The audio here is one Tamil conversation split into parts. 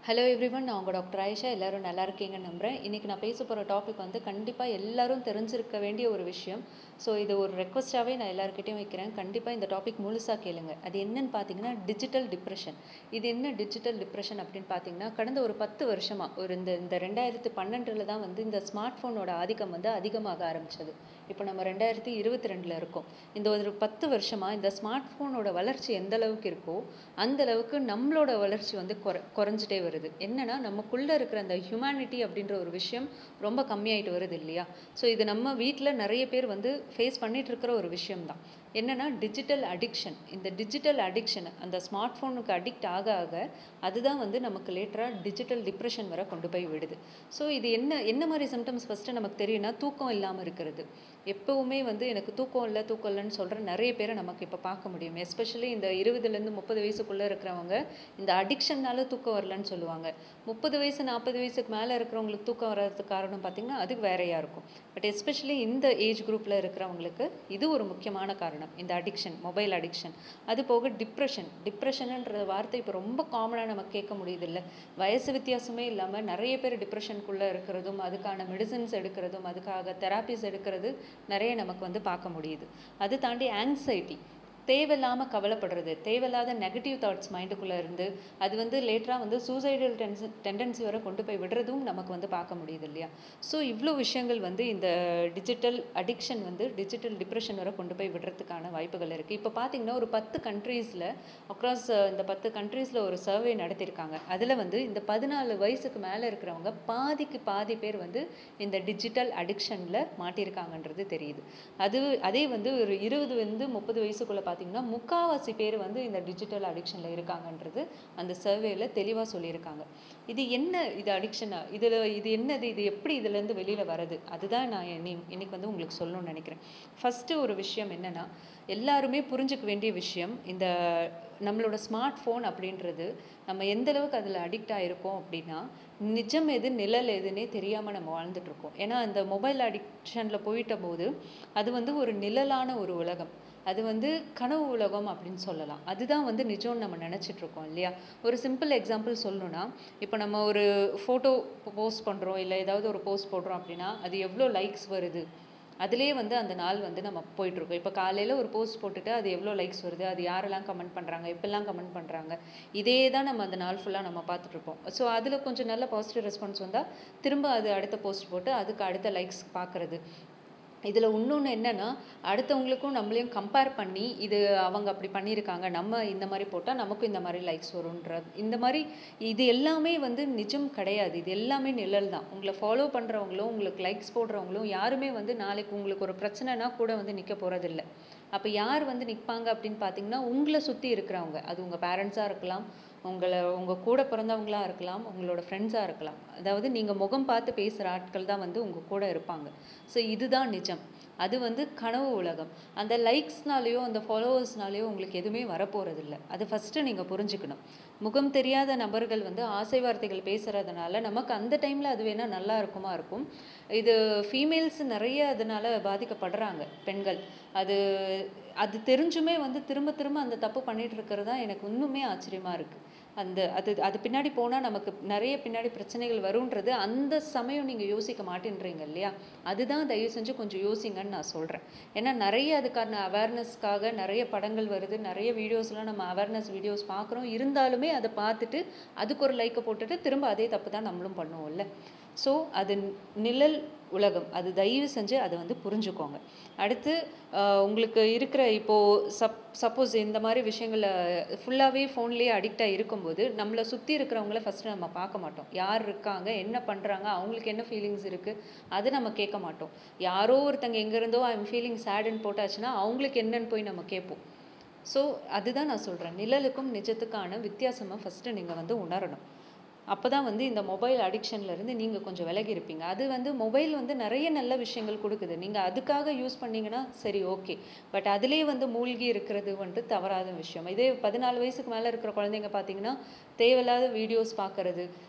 ஹலோ எவ்ரிவன் நான் உங்கள் டாக்டர் ஆயிஷா எல்லாரும் நல்லா இருக்கீங்கன்னு நம்புகிறேன் இன்றைக்கி நான் பேச போகிற டாபிக் வந்து கண்டிப்பாக எல்லாரும் தெரிஞ்சிருக்க வேண்டிய ஒரு விஷயம் ஸோ இது ஒரு ரெக்வஸ்ட்டாகவே நான் எல்லாருக்கிட்டையும் வைக்கிறேன் கண்டிப்பாக இந்த டாபிக் முழுசாக கேளுங்க அது என்னன்னு பார்த்தீங்கன்னா டிஜிட்டல் டிப்ரெஷன் இது என்ன டிஜிட்டல் டிப்ரெஷன் அப்படின்னு பார்த்தீங்கன்னா கடந்த ஒரு பத்து வருஷமாக ஒரு இந்த இந்த ரெண்டாயிரத்து பன்னெண்டில் தான் வந்து இந்த ஸ்மார்ட் ஃபோனோட ஆதிக்கம் வந்து அதிகமாக ஆரம்பிச்சது இப்போ நம்ம ரெண்டாயிரத்தி இருபத்தி ரெண்டில் இருக்கோம் இந்த ஒரு பத்து வருஷமாக இந்த ஸ்மார்ட் ஃபோனோட வளர்ச்சி எந்த அளவுக்கு இருக்கோ அந்த அளவுக்கு நம்மளோட வளர்ச்சி வந்து குறை குறைஞ்சிட்டே வருது என்னன்னா நமக்குள்ளே இருக்கிற அந்த ஹியூமனிட்டி அப்படின்ற ஒரு விஷயம் ரொம்ப கம்மியாயிட்டு வருது இல்லையா ஸோ இது நம்ம வீட்டில் நிறைய பேர் வந்து ஃபேஸ் பண்ணிட்டு இருக்கிற ஒரு விஷயம்தான் என்னன்னா டிஜிட்டல் அடிக்ஷன் இந்த டிஜிட்டல் அடிக்ஷன் அந்த ஸ்மார்ட் ஃபோனுக்கு அடிக்ட் ஆக ஆக அதுதான் வந்து நமக்கு லேட்டராக டிஜிட்டல் டிப்ரெஷன் வரை கொண்டு போய் விடுது ஸோ இது என்ன என்ன மாதிரி சிம்டம்ஸ் ஃபஸ்ட்டு நமக்கு தெரியும்னா தூக்கம் இல்லாமல் இருக்கிறது எப்போவுமே வந்து எனக்கு தூக்கம் இல்லை தூக்கம் இல்லைன்னு சொல்கிற நிறைய பேரை நமக்கு இப்போ பார்க்க முடியும் எஸ்பெஷலி இந்த இருபதுலேருந்து முப்பது வயசுக்குள்ளே இருக்கிறவங்க இந்த அடிக்ஷன்னால தூக்கம் வரலன்னு சொல்லுவாங்க முப்பது வயசு நாற்பது வயசுக்கு மேலே இருக்கிறவங்களுக்கு தூக்கம் வர்றதுக்கு காரணம் பார்த்திங்கன்னா அது வேறையாக இருக்கும் பட் எஸ்பெஷலி இந்த ஏஜ் குரூப்பில் இருக்கிறவங்களுக்கு இது ஒரு முக்கியமான காரணம் இந்த அடிக்ஷன் மொபைல் அடிக்ஷன் அது போக டிப்ரெஷன் டிப்ரெஷனுன்ற வார்த்தை இப்போ ரொம்ப காமனாக நமக்கு கேட்க முடியுது இல்லை வயசு வித்தியாசமே இல்லாமல் நிறைய பேர் டிப்ரெஷனுக்குள்ளே இருக்கிறதும் அதுக்கான மெடிசன்ஸ் எடுக்கிறதும் அதுக்காக தெராப்பிஸ் எடுக்கிறது நிறைய நமக்கு வந்து பார்க்க முடியுது அது தாண்டி ஆங்ஸைட்டி தேவையில்லாமல் கவலைப்படுறது தேவையில்லாத நெகட்டிவ் தாட்ஸ் மைண்டுக்குள்ளே இருந்து அது வந்து லேட்டராக வந்து சூசைடல் டென்சன் டெண்டன்சி வரை கொண்டு போய் விடுறதும் நமக்கு வந்து பார்க்க முடியுது இல்லையா ஸோ இவ்வளோ விஷயங்கள் வந்து இந்த டிஜிட்டல் அடிக்ஷன் வந்து டிஜிட்டல் டிப்ரெஷன் வரை கொண்டு போய் விடுறதுக்கான வாய்ப்புகள் இருக்குது இப்போ பார்த்தீங்கன்னா ஒரு பத்து கண்ட்ரீஸில் அக்ராஸ் இந்த பத்து கண்ட்ரீஸில் ஒரு சர்வே நடத்தியிருக்காங்க அதில் வந்து இந்த பதினாலு வயசுக்கு மேலே இருக்கிறவங்க பாதிக்கு பாதி பேர் வந்து இந்த டிஜிட்டல் அடிக்ஷனில் மாட்டியிருக்காங்கன்றது தெரியுது அது அதே வந்து ஒரு இருபது வந்து முப்பது வயசுக்குள்ளே பார்த்தீங்கன்னா முக்காவாசி பேர் வந்து இந்த டிஜிட்டல் அடிக்ஷனில் இருக்காங்கன்றது அந்த சர்வேல தெளிவாக சொல்லியிருக்காங்க இது என்ன இது அடிக்ஷனா இதில் இது என்னது இது எப்படி இதுலேருந்து வெளியில் வருது அதுதான் நான் இன்னி இன்னைக்கு வந்து உங்களுக்கு சொல்லணும்னு நினைக்கிறேன் ஃபஸ்ட்டு ஒரு விஷயம் என்னென்னா எல்லாருமே புரிஞ்சுக்க வேண்டிய விஷயம் இந்த நம்மளோட ஸ்மார்ட் ஃபோன் அப்படின்றது நம்ம எந்த அளவுக்கு அதில் அடிக்ட் ஆகிருக்கோம் அப்படின்னா நிஜம் எது நிழல் எதுன்னே தெரியாமல் நம்ம வாழ்ந்துட்டுருக்கோம் ஏன்னா அந்த மொபைல் அடிக்ஷனில் போயிட்ட போது அது வந்து ஒரு நிழலான ஒரு உலகம் அது வந்து கனவு உலகம் அப்படின்னு சொல்லலாம் அதுதான் வந்து நிஜம்னு நம்ம நினச்சிட்டு இருக்கோம் இல்லையா ஒரு சிம்பிள் எக்ஸாம்பிள் சொல்லணும்னா இப்போ நம்ம ஒரு ஃபோட்டோ போஸ்ட் பண்ணுறோம் இல்லை ஏதாவது ஒரு போஸ்ட் போடுறோம் அப்படின்னா அது எவ்வளோ லைக்ஸ் வருது அதிலே வந்து அந்த நாள் வந்து நம்ம போயிட்டுருக்கோம் இப்போ காலையில் ஒரு போஸ்ட் போட்டுட்டு அது எவ்வளோ லைக்ஸ் வருது அது யாரெல்லாம் கமெண்ட் பண்ணுறாங்க எப்பெல்லாம் கமெண்ட் பண்ணுறாங்க இதே தான் நம்ம அந்த நாள் ஃபுல்லாக நம்ம பார்த்துட்ருப்போம் ஸோ அதில் கொஞ்சம் நல்ல பாசிட்டிவ் ரெஸ்பான்ஸ் வந்தால் திரும்ப அது அடுத்த போஸ்ட் போட்டு அதுக்கு அடுத்த லைக்ஸ் பார்க்குறது இதில் இன்னொன்று என்னென்னா அடுத்தவங்களுக்கும் நம்மளையும் கம்பேர் பண்ணி இது அவங்க அப்படி பண்ணியிருக்காங்க நம்ம இந்த மாதிரி போட்டால் நமக்கும் இந்த மாதிரி லைக்ஸ் வரும்ன்ற இந்த மாதிரி இது எல்லாமே வந்து நிஜம் கிடையாது இது எல்லாமே நிழல் தான் உங்களை ஃபாலோ பண்ணுறவங்களும் உங்களுக்கு லைக்ஸ் போடுறவங்களும் யாருமே வந்து நாளைக்கு உங்களுக்கு ஒரு பிரச்சனைனா கூட வந்து நிற்க போகிறதில்ல அப்போ யார் வந்து நிற்பாங்க அப்படின்னு பார்த்தீங்கன்னா உங்களை சுற்றி இருக்கிறவங்க அது உங்கள் பேரண்ட்ஸாக இருக்கலாம் உங்களை உங்கள் கூட பிறந்தவங்களாக இருக்கலாம் உங்களோட ஃப்ரெண்ட்ஸாக இருக்கலாம் அதாவது நீங்கள் முகம் பார்த்து பேசுகிற ஆட்கள் தான் வந்து உங்கள் கூட இருப்பாங்க ஸோ இதுதான் நிஜம் அது வந்து கனவு உலகம் அந்த லைக்ஸ்னாலேயோ அந்த ஃபாலோவர்ஸ்னாலேயோ உங்களுக்கு எதுவுமே வரப்போகிறதில்ல அது ஃபஸ்ட்டு நீங்கள் புரிஞ்சுக்கணும் முகம் தெரியாத நபர்கள் வந்து ஆசை வார்த்தைகள் பேசுகிறதுனால நமக்கு அந்த டைமில் அது வேணால் நல்லா இருக்குமா இருக்கும் இது ஃபீமேல்ஸ் நிறைய அதனால் பாதிக்கப்படுறாங்க பெண்கள் அது அது தெரிஞ்சுமே வந்து திரும்ப திரும்ப அந்த தப்பு பண்ணிகிட்டு இருக்கிறது தான் எனக்கு இன்னுமே ஆச்சரியமாக இருக்குது அந்த அது அது பின்னாடி போனால் நமக்கு நிறைய பின்னாடி பிரச்சனைகள் வரும்ன்றது அந்த சமயம் நீங்கள் யோசிக்க மாட்டேன்றீங்க இல்லையா அதுதான் தயவு செஞ்சு கொஞ்சம் யோசிங்கன்னு நான் சொல்கிறேன் ஏன்னா நிறைய அதுக்கான அவேர்னஸ்க்காக நிறைய படங்கள் வருது நிறைய வீடியோஸ்லாம் நம்ம அவேர்னஸ் வீடியோஸ் பார்க்குறோம் இருந்தாலுமே அதை பார்த்துட்டு அதுக்கு ஒரு லைக்கை போட்டுட்டு திரும்ப அதே தப்பு தான் நம்மளும் பண்ணுவோம்ல ஸோ அது நிழல் உலகம் அது தயவு செஞ்சு அதை வந்து புரிஞ்சுக்கோங்க அடுத்து உங்களுக்கு இருக்கிற இப்போது சப் சப்போஸ் இந்த மாதிரி விஷயங்களில் ஃபுல்லாகவே ஃபோன்லேயே அடிக்டாக இருக்கும்போது நம்மளை சுற்றி இருக்கிறவங்கள ஃபஸ்ட்டு நம்ம பார்க்க மாட்டோம் யார் இருக்காங்க என்ன பண்ணுறாங்க அவங்களுக்கு என்ன ஃபீலிங்ஸ் இருக்குது அது நம்ம கேட்க மாட்டோம் யாரோ ஒருத்தங்க எங்கேருந்தோ ஐம் ஃபீலிங் சேடுன்னு போட்டாச்சுன்னா அவங்களுக்கு என்னன்னு போய் நம்ம கேட்போம் ஸோ அதுதான் நான் சொல்கிறேன் நிழலுக்கும் நிஜத்துக்கான வித்தியாசமாக ஃபஸ்ட்டு நீங்கள் வந்து உணரணும் அப்போ தான் வந்து இந்த மொபைல் அடிக்ஷன்லேருந்து நீங்கள் கொஞ்சம் விலகி இருப்பீங்க அது வந்து மொபைல் வந்து நிறைய நல்ல விஷயங்கள் கொடுக்குது நீங்கள் அதுக்காக யூஸ் பண்ணிங்கன்னா சரி ஓகே பட் அதிலே வந்து மூழ்கி இருக்கிறது வந்துட்டு தவறாத விஷயம் இதே பதினாலு வயசுக்கு மேலே இருக்கிற குழந்தைங்க பார்த்தீங்கன்னா தேவையில்லாத வீடியோஸ் பார்க்குறது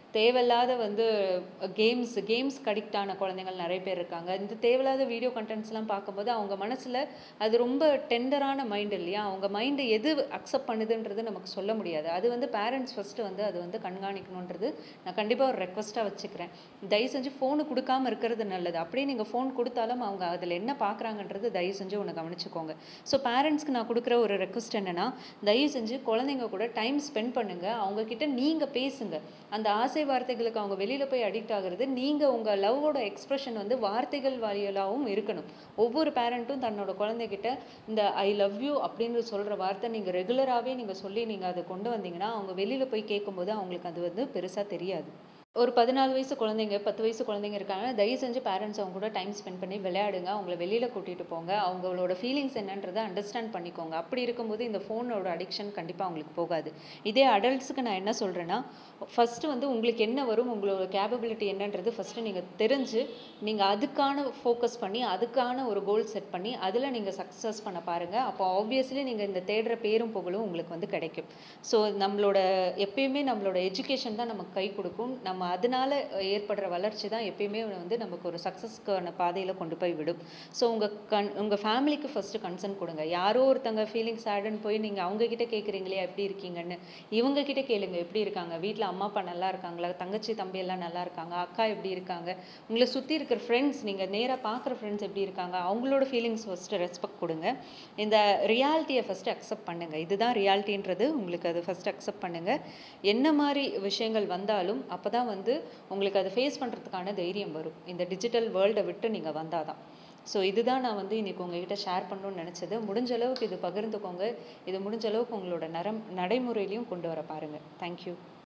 தேவையில்லாத வந்து கேம்ஸ் கேம்ஸ்க்கு அடிக்ட் ஆன குழந்தைகள் நிறைய பேர் இருக்காங்க இந்த தேவையில்லாத வீடியோ கண்டென்ட்ஸ்லாம் பார்க்கும்போது அவங்க மனசில் அது ரொம்ப டெண்டரான மைண்ட் இல்லையா அவங்க மைண்டு எது அக்செப்ட் பண்ணுதுன்றது நமக்கு சொல்ல முடியாது அது வந்து பேரண்ட்ஸ் ஃபஸ்ட்டு வந்து அது வந்து கண்காணிக்கணுன்றது நான் கண்டிப்பாக ஒரு ரெக்வஸ்ட்டாக வச்சுக்கிறேன் தயவு செஞ்சு ஃபோனு கொடுக்காம இருக்கிறது நல்லது அப்படியே நீங்கள் ஃபோன் கொடுத்தாலும் அவங்க அதில் என்ன பார்க்குறாங்கன்றது தயவு செஞ்சு ஒன்று கவனிச்சுக்கோங்க ஸோ பேரண்ட்ஸ்க்கு நான் கொடுக்குற ஒரு ரெக்வஸ்ட் என்னென்னா தயவு செஞ்சு குழந்தைங்க கூட டைம் ஸ்பெண்ட் பண்ணுங்கள் அவங்கக்கிட்ட நீங்கள் பேசுங்க அந்த ஆசை வார்த்தைகளுக்கு அவங்க வெளியில் போய் அடிக்ட் ஆகுறது நீங்கள் உங்கள் லவ்வோட எக்ஸ்ப்ரெஷன் வந்து வார்த்தைகள் வாயிலாகவும் இருக்கணும் ஒவ்வொரு பேரண்ட்டும் தன்னோட குழந்தைகிட்ட இந்த ஐ லவ் யூ அப்படின்னு சொல்கிற வார்த்தை நீங்கள் ரெகுலராகவே நீங்கள் சொல்லி நீங்கள் அதை கொண்டு வந்தீங்கன்னா அவங்க வெளியில் போய் கேட்கும்போது அவங்களுக்கு அது வந்து பெருசாக தெரியாது ஒரு பதினாலு வயசு குழந்தைங்க பத்து வயசு குழந்தைங்க இருக்காங்க தயவு செஞ்சு பேரண்ட்ஸ் அவங்க கூட டைம் ஸ்பெண்ட் பண்ணி விளையாடுங்க அவங்கள வெளியில் கூட்டிகிட்டு போங்க அவங்களோட ஃபீலிங்ஸ் என்னன்றதை அண்டர்ஸ்டாண்ட் பண்ணிக்கோங்க அப்படி இருக்கும்போது இந்த ஃபோனோட அடிக்ஷன் கண்டிப்பாக அவங்களுக்கு போகாது இதே அடல்ட்ஸுக்கு நான் என்ன சொல்கிறேன்னா ஃபஸ்ட்டு வந்து உங்களுக்கு என்ன வரும் உங்களோட கேப்பபிலிட்டி என்னன்றது ஃபஸ்ட்டு நீங்கள் தெரிஞ்சு நீங்கள் அதுக்கான ஃபோக்கஸ் பண்ணி அதுக்கான ஒரு கோல் செட் பண்ணி அதில் நீங்கள் சக்ஸஸ் பண்ண பாருங்கள் அப்போ ஆப்வியஸ்லி நீங்கள் இந்த தேடுற பேரும் புகழும் உங்களுக்கு வந்து கிடைக்கும் ஸோ நம்மளோட எப்பயுமே நம்மளோட எஜுகேஷன் தான் நமக்கு கை கொடுக்கும் நம்ம அதனால ஏற்படுற வளர்ச்சி தான் எப்பயுமே வந்து நமக்கு ஒரு சக்ஸஸ்க்கான பாதையில் கொண்டு போய் விடும் ஸோ உங்கள் கண் உங்கள் ஃபேமிலிக்கு ஃபஸ்ட்டு கன்சர்ன் கொடுங்க யாரோ ஒருத்தங்க ஃபீலிங்ஸ் ஆடுன்னு போய் நீங்கள் அவங்கக்கிட்ட கேட்குறீங்களே எப்படி இருக்கீங்கன்னு இவங்க கிட்ட கேளுங்க எப்படி இருக்காங்க வீட்டில் அம்மா அப்பா நல்லா இருக்காங்களா தங்கச்சி தம்பி எல்லாம் நல்லா இருக்காங்க அக்கா எப்படி இருக்காங்க உங்களை சுற்றி இருக்கிற ஃப்ரெண்ட்ஸ் நீங்கள் நேராக பார்க்குற ஃப்ரெண்ட்ஸ் எப்படி இருக்காங்க அவங்களோட ஃபீலிங்ஸ் ஃபஸ்ட்டு ரெஸ்பெக்ட் கொடுங்க இந்த ரியாலிட்டியை ஃபஸ்ட்டு அக்செப்ட் பண்ணுங்கள் இதுதான் ரியாலிட்டின்றது உங்களுக்கு அது ஃபஸ்ட்டு அக்செப்ட் பண்ணுங்கள் என்ன மாதிரி விஷயங்கள் வந்தாலும் அப்போ தான் வந்து உங்களுக்கு அதை ஃபேஸ் பண்ணுறதுக்கான தைரியம் வரும் இந்த டிஜிட்டல் வேர்ல்டை விட்டு நீங்கள் வந்தால் தான் ஸோ இதுதான் நான் வந்து இன்றைக்கி உங்ககிட்ட ஷேர் பண்ணணும்னு நினச்சது முடிஞ்ச அளவுக்கு இது பகிர்ந்துக்கோங்க இது முடிஞ்ச அளவுக்கு உங்களோட நரம் நடைமுறையிலையும் கொண்டு வர பாருங்கள் தேங்க்யூ